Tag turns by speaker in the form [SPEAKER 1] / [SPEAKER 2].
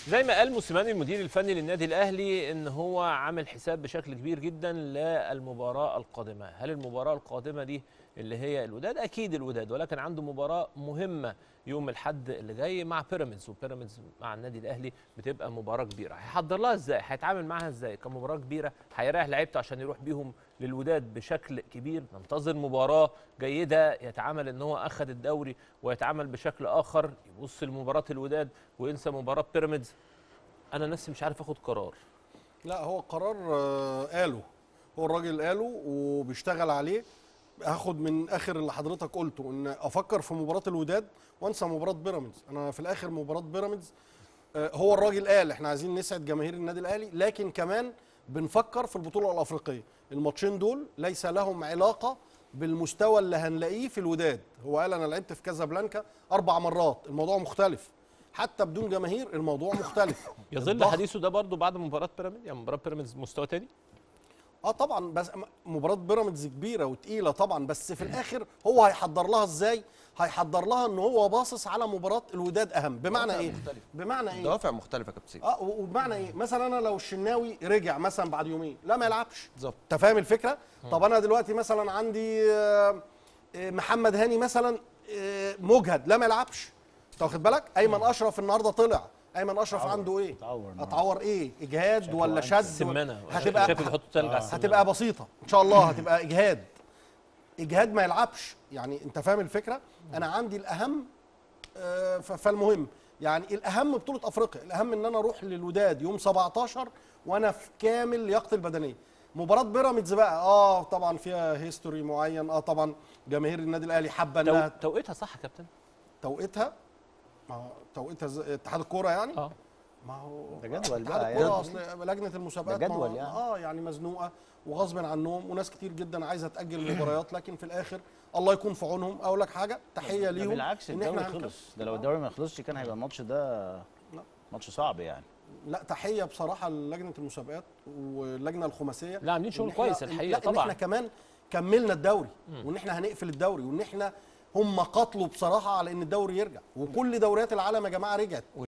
[SPEAKER 1] زي ما قال موسيماني المدير الفني للنادي الاهلي ان هو عامل حساب بشكل كبير جدا للمباراه القادمه هل المباراه القادمه دي اللي هي الوداد اكيد الوداد ولكن عنده مباراه مهمه يوم الاحد اللي جاي مع بيراميدز وبيراميدز مع النادي الاهلي بتبقى مباراه كبيره هيحضر لها ازاي هيتعامل معاها ازاي كمباراه كبيره هيريح لعيبته عشان يروح بيهم للوداد بشكل كبير ننتظر مباراه جيده يتعامل ان هو اخذ الدوري ويتعامل بشكل اخر يبص لمباراه الوداد وينسى مباراه بيراميدز انا نفسي مش عارف اخد قرار
[SPEAKER 2] لا هو قرار آه، قاله هو الراجل قاله وبيشتغل عليه هاخد من اخر اللي حضرتك قلته ان افكر في مباراه الوداد وانسى مباراه بيراميدز انا في الاخر مباراه بيراميدز آه، هو الراجل قال احنا عايزين نسعد جماهير النادي الاهلي لكن كمان بنفكر في البطوله الافريقيه الماتشين دول ليس لهم علاقه بالمستوى اللي هنلاقيه في الوداد هو قال انا لعبت في كازابلانكا اربع مرات الموضوع مختلف حتى بدون جماهير الموضوع مختلف
[SPEAKER 1] يظل
[SPEAKER 2] الضغط-
[SPEAKER 1] حديثه ده برضو بعد مباراه بيراميدز يعني مباراه بيراميدز مستوى تاني
[SPEAKER 2] اه طبعا بس م- مباراه بيراميدز كبيره وتقيله طبعا بس في الاخر هو هيحضر لها ازاي هيحضر لها ان هو باصص على مباراه الوداد اهم بمعنى
[SPEAKER 3] دوافع
[SPEAKER 2] ايه
[SPEAKER 3] مختلفة.
[SPEAKER 2] بمعنى ايه
[SPEAKER 3] دوافع مختلفه يا كابتن سيف
[SPEAKER 2] اه و- وبمعنى ايه مثلا انا لو الشناوي رجع مثلا بعد يومين لا ما يلعبش
[SPEAKER 3] بالظبط
[SPEAKER 2] انت فاهم الفكره طب انا دلوقتي مثلا عندي آه، آه، محمد هاني مثلا آه، مجهد لا ما يلعبش انت واخد بالك ايمن اشرف النهارده طلع ايمن اشرف عنده ايه
[SPEAKER 4] اتعور النهارده.
[SPEAKER 2] اتعور ايه اجهاد ولا شد
[SPEAKER 1] سمنه
[SPEAKER 2] هتبقى
[SPEAKER 1] شايف بيحطوا تلج على السمنه
[SPEAKER 2] هتبقى بسيطه ان شاء الله هتبقى اجهاد اجهاد ما يلعبش يعني انت فاهم الفكره انا عندي الاهم آه، ف- فالمهم يعني الاهم بطوله افريقيا الاهم ان انا اروح للوداد يوم 17 وانا في كامل لياقتي البدنيه مباراه بيراميدز بقى اه طبعا فيها هيستوري معين اه طبعا جماهير النادي الاهلي حابه
[SPEAKER 1] تو-
[SPEAKER 2] انها
[SPEAKER 1] توقيتها صح يا كابتن
[SPEAKER 2] توقيتها ما هو توقيتها ز- اتحاد الكوره يعني
[SPEAKER 1] اه
[SPEAKER 2] ما هو
[SPEAKER 4] ده جدول
[SPEAKER 2] اتحاد
[SPEAKER 4] بقى
[SPEAKER 2] الكوره
[SPEAKER 4] يعني.
[SPEAKER 2] اصل لجنه المسابقات
[SPEAKER 4] ده
[SPEAKER 2] ما-
[SPEAKER 4] جدول يعني.
[SPEAKER 2] اه يعني مزنوقه وغصب عنهم وناس كتير جدا عايزه تاجل المباريات لكن في الاخر الله يكون في عونهم اقول لك حاجه تحيه
[SPEAKER 4] ده
[SPEAKER 2] ليهم
[SPEAKER 4] بالعكس
[SPEAKER 2] إن
[SPEAKER 4] الدوري
[SPEAKER 2] إحنا هنكمل.
[SPEAKER 4] خلص ده لو الدوري ما خلصش كان هيبقى الماتش ده
[SPEAKER 2] لا.
[SPEAKER 4] ماتش صعب يعني
[SPEAKER 2] لا تحيه بصراحه للجنه المسابقات واللجنه الخماسيه
[SPEAKER 1] لا عاملين شغل
[SPEAKER 2] إن إحنا-
[SPEAKER 1] كويس
[SPEAKER 2] لا
[SPEAKER 1] الحقيقه
[SPEAKER 2] ان احنا
[SPEAKER 1] طبعا
[SPEAKER 2] كمان كملنا الدوري وان احنا هنقفل الدوري وان احنا هم قتلوا بصراحه على ان الدوري يرجع وكل دوريات العالم يا جماعه رجعت